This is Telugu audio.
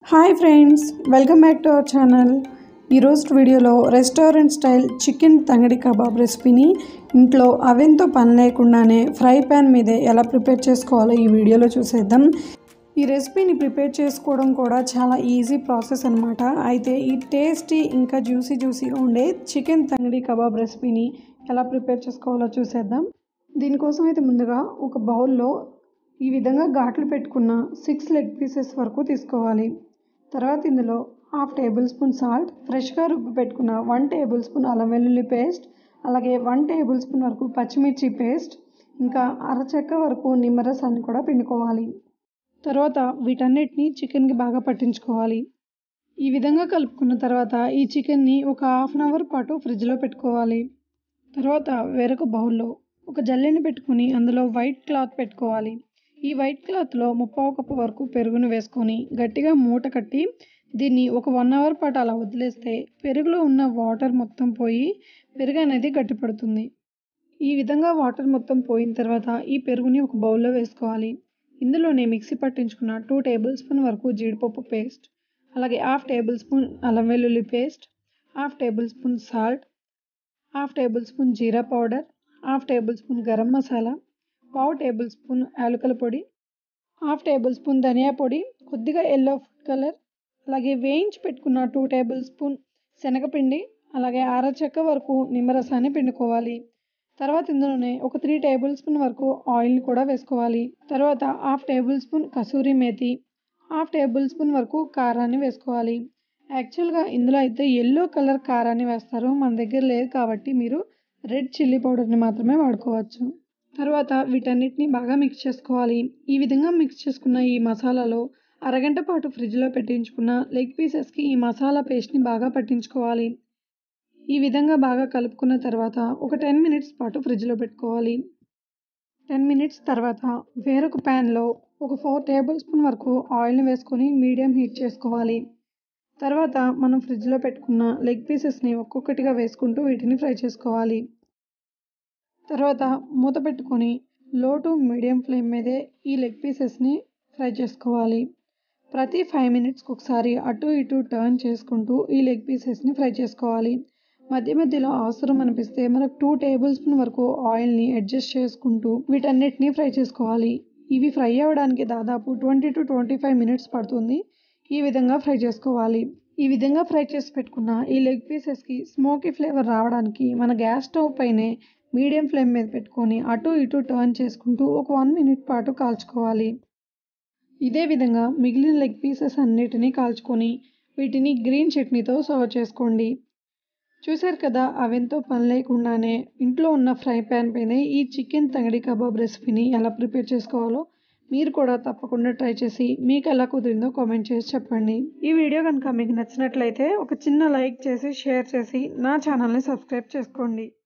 hi friends welcome back to our channel ఈరోజు వీడియోలో restaurant style chicken tangdi kebab రెసిపీని ఇంట్లో అవెన్తో పని లేకుండానే ఫ్రై ప్యాన్ మీదే ఎలా ప్రిపేర్ చేసుకోవాలో ఈ వీడియోలో చూసేద్దాం ఈ రెసిపీని ప్రిపేర్ చేసుకోవడం కూడా చాలా ఈజీ ప్రాసెస్ అనమాట అయితే ఈ టేస్టీ ఇంకా జ్యూసీ జ్యూసీగా ఉండే చికెన్ తంగడి కబాబ్ రెసిపీని ఎలా ప్రిపేర్ చేసుకోవాలో చూసేద్దాం దీనికోసం అయితే ముందుగా ఒక బౌల్లో ఈ విధంగా ఘాట్లు పెట్టుకున్న సిక్స్ లెగ్ పీసెస్ వరకు తీసుకోవాలి తర్వాత ఇందులో హాఫ్ టేబుల్ స్పూన్ సాల్ట్ ఫ్రెష్గా రుబ్బి పెట్టుకున్న వన్ టేబుల్ స్పూన్ అల్లం వెల్లుల్లి పేస్ట్ అలాగే వన్ టేబుల్ స్పూన్ వరకు పచ్చిమిర్చి పేస్ట్ ఇంకా అరచెక్క వరకు నిమ్మరసాన్ని కూడా పిండుకోవాలి తర్వాత వీటన్నిటిని చికెన్కి బాగా పట్టించుకోవాలి ఈ విధంగా కలుపుకున్న తర్వాత ఈ చికెన్ని ఒక హాఫ్ అన్ అవర్ పాటు ఫ్రిడ్జ్లో పెట్టుకోవాలి తర్వాత వేరొక బౌల్లో ఒక జల్లెని పెట్టుకుని అందులో వైట్ క్లాత్ పెట్టుకోవాలి ఈ వైట్ క్లాత్లో ముప్పావు కప్పు వరకు పెరుగును వేసుకొని గట్టిగా మూట కట్టి దీన్ని ఒక వన్ అవర్ పాటు అలా వదిలేస్తే పెరుగులో ఉన్న వాటర్ మొత్తం పోయి పెరుగు అనేది గట్టిపడుతుంది ఈ విధంగా వాటర్ మొత్తం పోయిన తర్వాత ఈ పెరుగుని ఒక బౌల్లో వేసుకోవాలి ఇందులోనే మిక్సీ పట్టించుకున్న టూ టేబుల్ స్పూన్ వరకు జీడిపప్పు పేస్ట్ అలాగే హాఫ్ టేబుల్ స్పూన్ అల్లం వెల్లుల్లి paste half tablespoon salt half tablespoon jeera powder half tablespoon garam masala పావు టేబుల్ స్పూన్ యాలకుల పొడి హాఫ్ టేబుల్ స్పూన్ ధనియా పొడి కొద్దిగా ఎల్లో ఫుడ్ కలర్ అలాగే వేయించి పెట్టుకున్న టూ టేబుల్ స్పూన్ శనగపిండి అలాగే అరచెక్క వరకు నిమ్మరసాన్ని పిండుకోవాలి తర్వాత ఇందులోనే ఒక త్రీ టేబుల్ స్పూన్ వరకు ఆయిల్ని కూడా వేసుకోవాలి తర్వాత half tablespoon kasuri methi half tablespoon వరకు కారాన్ని వేసుకోవాలి యాక్చువల్గా ఇందులో అయితే ఎల్లో కలర్ కారాన్ని వేస్తారు మన దగ్గర లేదు కాబట్టి మీరు రెడ్ చిల్లీ పౌడర్ని మాత్రమే వాడుకోవచ్చు తర్వాత వీటన్నిటిని బాగా మిక్స్ చేసుకోవాలి ఈ విధంగా మిక్స్ చేసుకున్న ఈ మసాలాలో అరగంట పాటు ఫ్రిడ్జ్లో పెట్టించుకున్న లెగ్ పీసెస్కి ఈ మసాలా పేస్ట్ని బాగా పట్టించుకోవాలి ఈ విధంగా బాగా కలుపుకున్న తర్వాత ఒక టెన్ మినిట్స్ పాటు ఫ్రిడ్జ్లో పెట్టుకోవాలి టెన్ మినిట్స్ తర్వాత వేరొక ప్యాన్లో ఒక ఫోర్ టేబుల్ స్పూన్ వరకు ఆయిల్ని వేసుకొని మీడియం హీట్ చేసుకోవాలి తర్వాత మనం ఫ్రిడ్జ్లో పెట్టుకున్న లెగ్ పీసెస్ని ఒక్కొక్కటిగా వేసుకుంటూ వీటిని ఫ్రై చేసుకోవాలి తర్వాత మూత పెట్టుకొని లో టు మీడియం ఫ్లేమ్ మీదే ఈ లెగ్ పీసెస్ని ఫ్రై చేసుకోవాలి ప్రతి ఫైవ్ మినిట్స్కి ఒకసారి అటు ఇటు టర్న్ చేసుకుంటూ ఈ లెగ్ పీసెస్ని ఫ్రై చేసుకోవాలి మధ్య మధ్యలో అవసరం అనిపిస్తే మనకు టూ టేబుల్ స్పూన్ వరకు ఆయిల్ని అడ్జస్ట్ చేసుకుంటూ వీటన్నిటిని ఫ్రై చేసుకోవాలి ఇవి ఫ్రై అవ్వడానికి దాదాపు twenty to twenty five minutes పడుతుంది ఈ విధంగా ఫ్రై చేసుకోవాలి ఈ విధంగా ఫ్రై చేసి పెట్టుకున్న ఈ లెగ్ పీసెస్కి స్మోకీ ఫ్లేవర్ రావడానికి మన గ్యాస్ స్టవ్ పైనే మీడియం ఫ్లేమ్ మీద పెట్టుకొని అటు ఇటు టర్న్ చేసుకుంటూ ఒక వన్ మినిట్ పాటు కాల్చుకోవాలి ఇదే విధంగా మిగిలిన లెగ్ పీసెస్ అన్నిటినీ కాల్చుకొని వీటిని గ్రీన్ చట్నీతో సర్వ్ చేసుకోండి చూశారు కదా అవెంతో పని లేకుండానే ఇంట్లో ఉన్న ఫ్రై ప్యాన్ పైనే ఈ చికెన్ తంగడి కబాబ్ రెసిపీని ఎలా ప్రిపేర్ చేసుకోవాలో మీరు కూడా తప్పకుండా ట్రై చేసి మీకు ఎలా కుదిరిందో కామెంట్ చేసి చెప్పండి ఈ వీడియో కనుక మీకు నచ్చినట్లయితే ఒక చిన్న లైక్ చేసి షేర్ చేసి నా ఛానల్ని సబ్స్క్రైబ్ చేసుకోండి